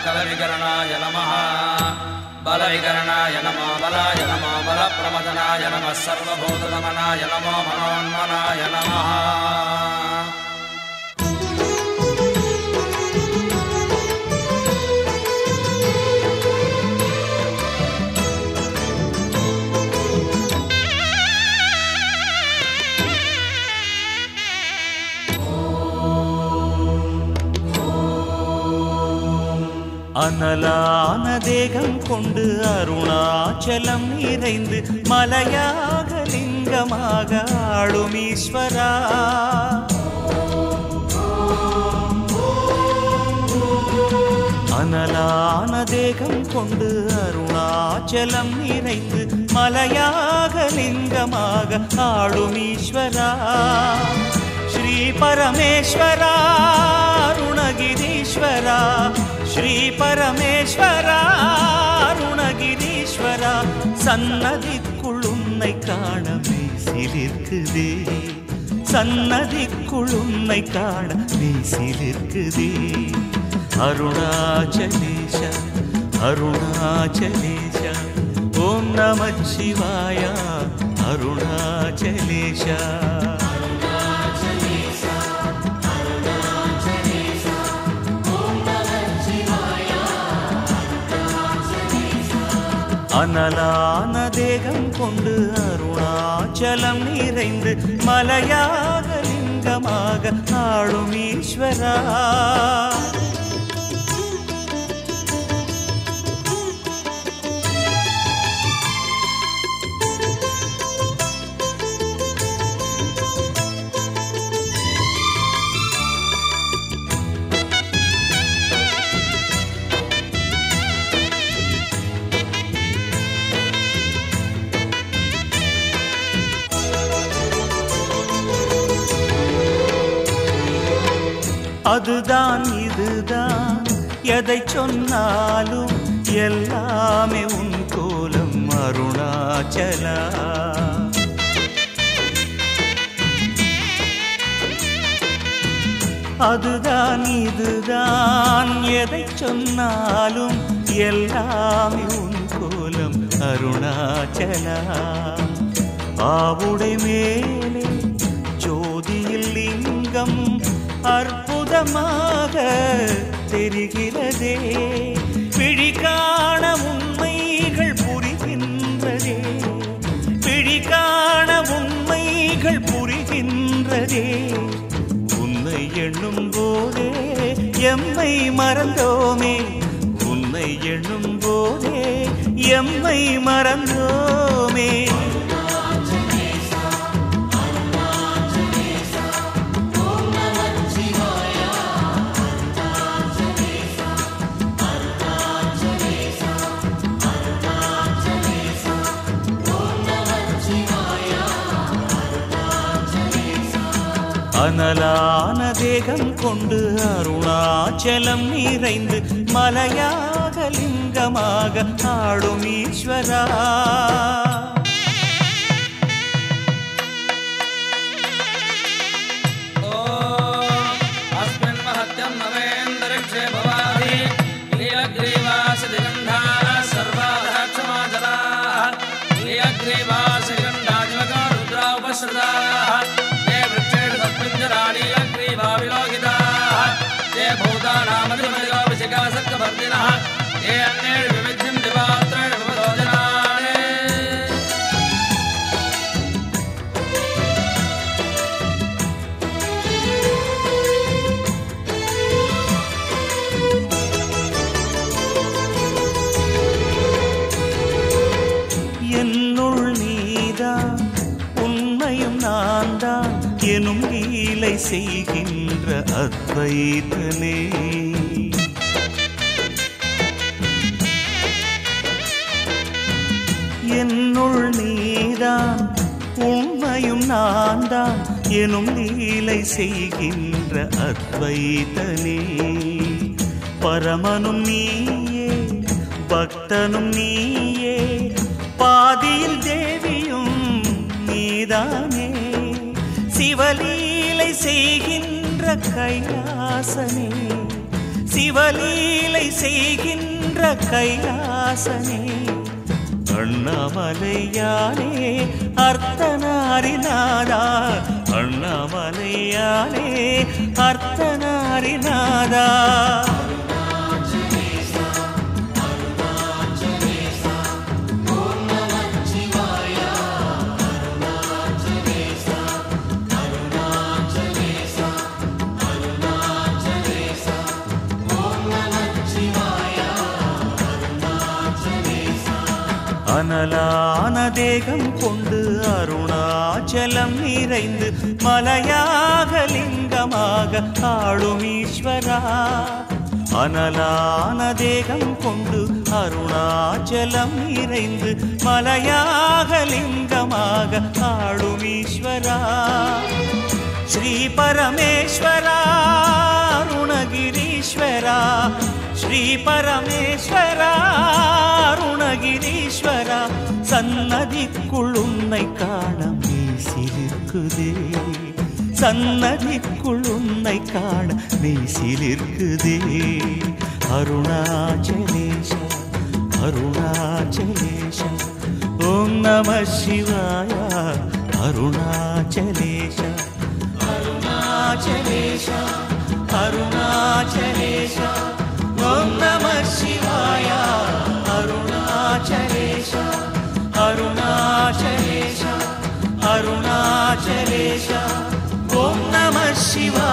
कलविकरणाय नमः बलविकरणाय नमो बलाय नमो बलप्रमदनाय नमः सर्वभूतदमनाय नमो मनोन्मनाय नमः அனலான தேகம் கொண்டு அருணாச்சலம் நிறைந்து மலையாக லிங்கமாக ஆளும் ஈஸ்வரா அனலான தேகம் கொண்டு அருணாச்சலம் நிறைந்து மலையாக லிங்கமாக ஆளும் ஈஸ்வரா ஸ்ரீ பரமேஸ்வரா அருணகிரீஸ்வரா ஸ்ரீ பரமேஸ்வரா அருணகிரீஸ்வரா சன்னதிக்குள் உன்னை காண மெய்சிலிருக்குதே சன்னதிக்குள் உன்னை காண மெய்சிலிருக்குதே அருணாச்சலேஷ அருணாச்சலேஷ ஓம் நம சிவாய அருணாச்சலேஷ அனலான தேகம் கொண்டு அருணாச்சலம் நிறைந்து மலையாக லிங்கமாக ஆளும் ஈஸ்வரா அதுதான் இதுதான் எதை சொன்னாலும் எல்லாமே உன் கோலம் அருணாச்சலா அதுதான் இதுதான் எதை சொன்னாலும் எல்லாமே உன் கோலம் அருணாச்சலா ஆவுடை மேலே ஜோதியில் லிங்கம் அற்புதமாக தெரிகிறதே பிழிகாண உண்மைகள் புரிகின்றதே பிழிகாண உண்மைகள் புரிகின்றதே உன்னை எண்ணும் போதே எம்மை மறந்தோமே உன்னை எண்ணும் போதே எம்மை மறந்தோமே அனலான தேகம் கொண்டு அருணாச்சலம் நிறைந்து மலையாக லிங்கமாக ஆடும் ஈஸ்வரா अस्मिन् महत्यं नवेन्दरिक्षे भवाधि नीलग्रीवासदिगन्धाः सर्वादः क्षमाचलाः नीलग्रीवासदिगन्धादिमका रुद्रा उपसृताः ते वृक्षेषु तस्मिञ्जराणि नीलग्रीवा विलोकिताः ते भूतानामधिपतिलोभिषिकासक्तभर्तिनः ये अन्येषु विविध्यं दिवात्रेषु विभोजनानि என்னுள் நீதான் உண்மையும் நான் தான் எனும் லீலை செய்கின்ற அத்வைதனே என்னுள் நீதான் உண்மையும் நான் தான் எனும் லீலை செய்கின்ற அத்வைதனே பரமனும் நீயே பக்தனும் நீயே பாதியில் தேவியும் நீதானே சிவலீலை செய்கின்ற கைலாசனே சிவலீலை செய்கின்ற கைலாசனே அண்ணாமலையானே அர்த்தநாரிநாதா அண்ணாமலையானே அர்த்தநாரிநாதா அனலான தேகம் கொண்டு அருணாச்சலம் நிறைந்து மலையாக லிங்கமாக ஆளும் ஈஸ்வரா அனலான தேகம் கொண்டு அருணாச்சலம் நிறைந்து மலையாக லிங்கமாக ஆளும் ஈஸ்வரா ஸ்ரீ பரமேஸ்வரா அருணகிரீஸ்வரா ஸ்ரீ பரமேஸ்வரா அருணகிரீஸ்வரா சன்னதிக்குள் உன்னை காண மீசிலிருக்குதே சன்னதிக்குள் உன்னை காண மீசிலிருக்குதே அருணாச்சலேஷ அருணாச்சலேஷ ஓம் நம சிவாய அருணாச்சலேஷ அருணாச்சலேஷ அருணாச்சலேஷ ஓம் நம சிவாய அருணாச்சலேஷ அருணாச்சலேஷ அருணாச்சலேஷ ஓம் நம சிவாய